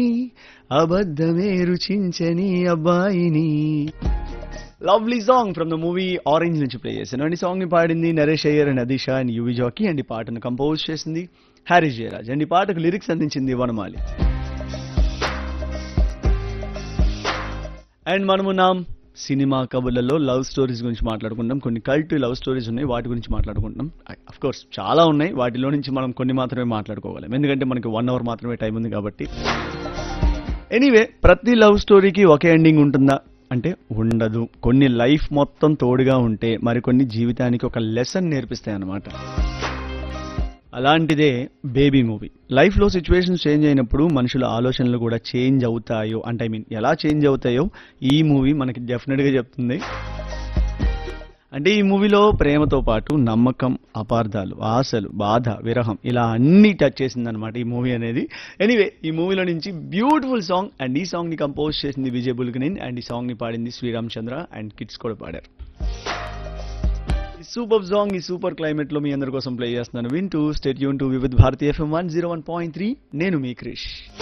అబద్ధమే రుచించని అబ్బాయిని lovely song from the movie Orange నుంచి ప్లే చేశాను అండ్ ఈ సాంగ్ ని పాడింది నరేష్ అయ్యర్ అండ్ అదిష అండ్ యువి జాకీ అండ్ ఈ పాటను కంపోజ్ చేసింది హ్యారీస్ జయరాజ్ అండ్ ఈ పాటకు లిరిక్స్ అందించింది వనమాలి అండ్ మనము నా సినిమా కబుర్లలో లవ్ స్టోరీస్ గురించి మాట్లాడుకుంటాం కొన్ని కల్ట్ లవ్ స్టోరీస్ ఉన్నాయి వాటి గురించి మాట్లాడుకుంటాం అఫ్ కోర్స్ చాలా ఉన్నాయి వాటిలో నుంచి మనం కొన్ని మాత్రమే మాట్లాడుకోగలం ఎందుకంటే మనకి వన్ అవర్ మాత్రమే టైం ఉంది కాబట్టి ఎనీవే ప్రతి లవ్ స్టోరీకి ఒకే ఎండింగ్ ఉంటుందా అంటే ఉండదు కొన్ని లైఫ్ మొత్తం తోడుగా ఉంటే మరికొన్ని జీవితానికి ఒక లెసన్ నేర్పిస్తాయి అన్నమాట అలాంటిదే బేబీ మూవీ లైఫ్లో సిచ్యువేషన్స్ చేంజ్ అయినప్పుడు మనుషుల ఆలోచనలు కూడా చేంజ్ అవుతాయో అంటే ఐ మీన్ ఎలా చేంజ్ అవుతాయో ఈ మూవీ మనకి డెఫినెట్గా చెప్తుంది అంటే ఈ మూవీలో ప్రేమతో పాటు నమ్మకం అపార్థాలు ఆశలు బాధ విరహం ఇలా అన్ని టచ్ చేసిందనమాట ఈ మూవీ అనేది ఎనీవే ఈ మూవీలో నుంచి బ్యూటిఫుల్ సాంగ్ అండ్ ఈ సాంగ్ ని కంపోజ్ చేసింది విజయ్ బుల్కనిన్ అండ్ ఈ సాంగ్ ని పాడింది శ్రీరామ్ చంద్ర అండ్ కిడ్స్ కూడా పాడారు ఈ సూపర్ సాంగ్ ఈ సూపర్ క్లైమేట్ లో మీ అందరి కోసం ప్లే చేస్తున్నాను వింటూ స్టేట్ యూన్ to Vividh Bharati FM one zero one point three నేను మీ క్రిష్